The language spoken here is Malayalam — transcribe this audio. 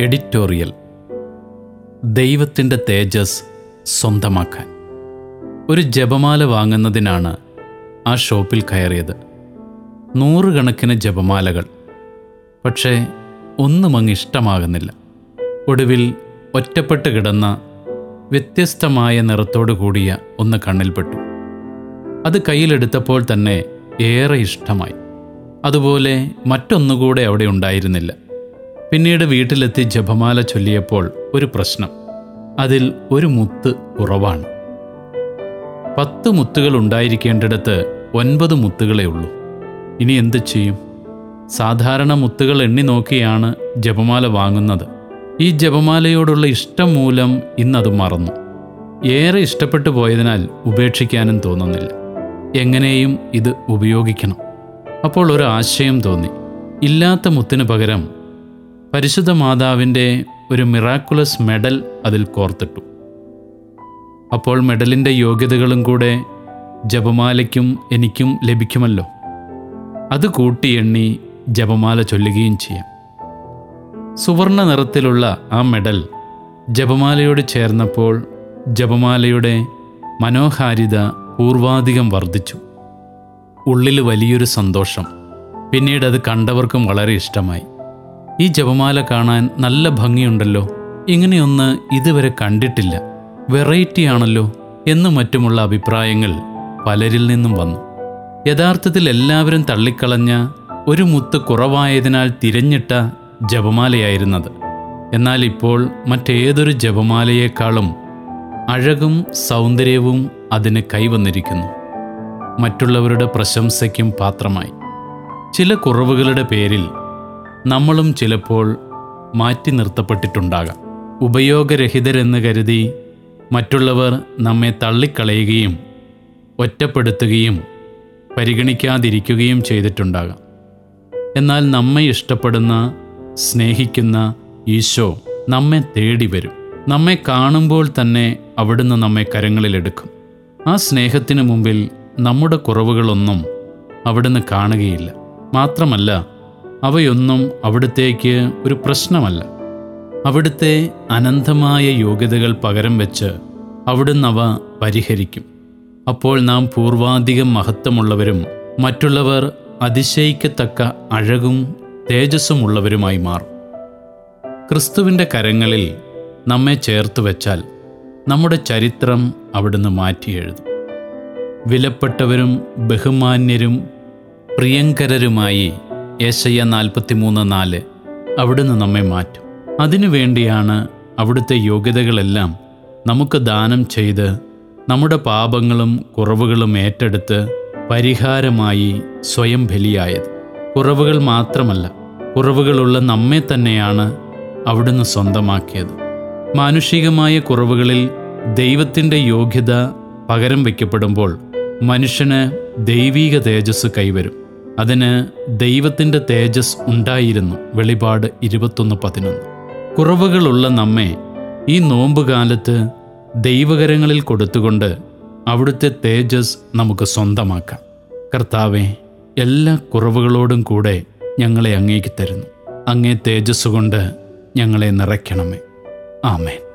എഡിറ്റോറിയൽ ദൈവത്തിൻ്റെ തേജസ് സ്വന്തമാക്കാൻ ഒരു ജപമാല വാങ്ങുന്നതിനാണ് ആ ഷോപ്പിൽ കയറിയത് നൂറുകണക്കിന് ജപമാലകൾ പക്ഷേ ഒന്നും അങ്ങ് ഇഷ്ടമാകുന്നില്ല ഒടുവിൽ ഒറ്റപ്പെട്ട് കിടന്ന വ്യത്യസ്തമായ നിറത്തോടു കൂടിയ ഒന്ന് കണ്ണിൽപ്പെട്ടു അത് കയ്യിലെടുത്തപ്പോൾ തന്നെ ഏറെ ഇഷ്ടമായി അതുപോലെ മറ്റൊന്നുകൂടെ അവിടെ ഉണ്ടായിരുന്നില്ല പിന്നീട് വീട്ടിലെത്തി ജപമാല ചൊല്ലിയപ്പോൾ ഒരു പ്രശ്നം അതിൽ ഒരു മുത്ത് കുറവാണ് പത്ത് മുത്തുകൾ ഉണ്ടായിരിക്കേണ്ടിടത്ത് ഒൻപത് മുത്തുകളേ ഉള്ളൂ ഇനി എന്ത് ചെയ്യും സാധാരണ മുത്തുകൾ എണ്ണി നോക്കിയാണ് ജപമാല വാങ്ങുന്നത് ഈ ജപമാലയോടുള്ള ഇഷ്ടം മൂലം ഇന്നത് മറന്നു ഏറെ ഇഷ്ടപ്പെട്ടു പോയതിനാൽ ഉപേക്ഷിക്കാനും തോന്നുന്നില്ല എങ്ങനെയും ഇത് ഉപയോഗിക്കണം അപ്പോൾ ഒരു ആശയം തോന്നി ഇല്ലാത്ത മുത്തിന് പകരം പരിശുദ്ധ മാതാവിൻ്റെ ഒരു മിറാക്കുലസ് മെഡൽ അതിൽ കോർത്തിട്ടു അപ്പോൾ മെഡലിൻ്റെ യോഗ്യതകളും കൂടെ ജപമാലയ്ക്കും എനിക്കും ലഭിക്കുമല്ലോ അത് കൂട്ടി എണ്ണി ജപമാല ചൊല്ലുകയും ചെയ്യാം സുവർണ നിറത്തിലുള്ള ആ മെഡൽ ജപമാലയോട് ചേർന്നപ്പോൾ ജപമാലയുടെ മനോഹാരിത പൂർവാധികം വർദ്ധിച്ചു ഉള്ളിൽ വലിയൊരു സന്തോഷം പിന്നീട് അത് കണ്ടവർക്കും വളരെ ഇഷ്ടമായി ഈ ജപമാല കാണാൻ നല്ല ഭംഗിയുണ്ടല്ലോ ഇങ്ങനെയൊന്ന് ഇതുവരെ കണ്ടിട്ടില്ല വെറൈറ്റി ആണല്ലോ എന്നു മറ്റുമുള്ള അഭിപ്രായങ്ങൾ പലരിൽ നിന്നും വന്നു യഥാർത്ഥത്തിൽ എല്ലാവരും തള്ളിക്കളഞ്ഞ ഒരു മുത്ത് കുറവായതിനാൽ തിരഞ്ഞിട്ട ജപമാലയായിരുന്നത് എന്നാൽ ഇപ്പോൾ മറ്റേതൊരു ജപമാലയേക്കാളും അഴകും സൗന്ദര്യവും അതിന് കൈവന്നിരിക്കുന്നു മറ്റുള്ളവരുടെ പ്രശംസയ്ക്കും പാത്രമായി ചില കുറവുകളുടെ പേരിൽ നമ്മളും ചിലപ്പോൾ മാറ്റി നിർത്തപ്പെട്ടിട്ടുണ്ടാകാം ഉപയോഗരഹിതരെന്ന് കരുതി മറ്റുള്ളവർ നമ്മെ തള്ളിക്കളയുകയും ഒറ്റപ്പെടുത്തുകയും പരിഗണിക്കാതിരിക്കുകയും ചെയ്തിട്ടുണ്ടാകാം എന്നാൽ നമ്മെ ഇഷ്ടപ്പെടുന്ന സ്നേഹിക്കുന്ന ഈശോ നമ്മെ തേടി വരും നമ്മെ കാണുമ്പോൾ തന്നെ അവിടുന്ന് നമ്മെ കരങ്ങളിലെടുക്കും ആ സ്നേഹത്തിന് മുമ്പിൽ നമ്മുടെ കുറവുകളൊന്നും അവിടുന്ന് കാണുകയില്ല മാത്രമല്ല അവയൊന്നും അവിടുത്തേക്ക് ഒരു പ്രശ്നമല്ല അവിടുത്തെ അനന്തമായ യോഗ്യതകൾ പകരം വെച്ച് അവിടുന്ന് അവ പരിഹരിക്കും അപ്പോൾ നാം പൂർവാധികം മഹത്വമുള്ളവരും മറ്റുള്ളവർ അതിശയിക്കത്തക്ക അഴകും തേജസ്സുമുള്ളവരുമായി മാറും ക്രിസ്തുവിൻ്റെ കരങ്ങളിൽ നമ്മെ ചേർത്ത് വെച്ചാൽ നമ്മുടെ ചരിത്രം അവിടുന്ന് മാറ്റിയെഴുതും വിലപ്പെട്ടവരും ബഹുമാന്യരും പ്രിയങ്കരരുമായി ഏശയ്യ നാൽപ്പത്തിമൂന്ന് നാല് അവിടുന്ന് നമ്മെ മാറ്റും അതിനുവേണ്ടിയാണ് അവിടുത്തെ യോഗ്യതകളെല്ലാം നമുക്ക് ദാനം ചെയ്ത് നമ്മുടെ പാപങ്ങളും കുറവുകളും ഏറ്റെടുത്ത് പരിഹാരമായി സ്വയം ബലിയായത് കുറവുകൾ മാത്രമല്ല കുറവുകളുള്ള നമ്മെ തന്നെയാണ് അവിടുന്ന് സ്വന്തമാക്കിയത് മാനുഷികമായ കുറവുകളിൽ ദൈവത്തിൻ്റെ യോഗ്യത പകരം വയ്ക്കപ്പെടുമ്പോൾ മനുഷ്യന് ദൈവീക തേജസ് കൈവരും അതിന് ദൈവത്തിൻ്റെ തേജസ് ഉണ്ടായിരുന്നു വെളിപാട് ഇരുപത്തൊന്ന് പതിനൊന്ന് കുറവുകളുള്ള നമ്മെ ഈ നോമ്പുകാലത്ത് ദൈവകരങ്ങളിൽ കൊടുത്തുകൊണ്ട് അവിടുത്തെ തേജസ് നമുക്ക് സ്വന്തമാക്കാം കർത്താവെ എല്ലാ കുറവുകളോടും കൂടെ ഞങ്ങളെ അങ്ങേക്ക് തരുന്നു അങ്ങേ തേജസ് കൊണ്ട് ഞങ്ങളെ നിറയ്ക്കണമേ ആമേൻ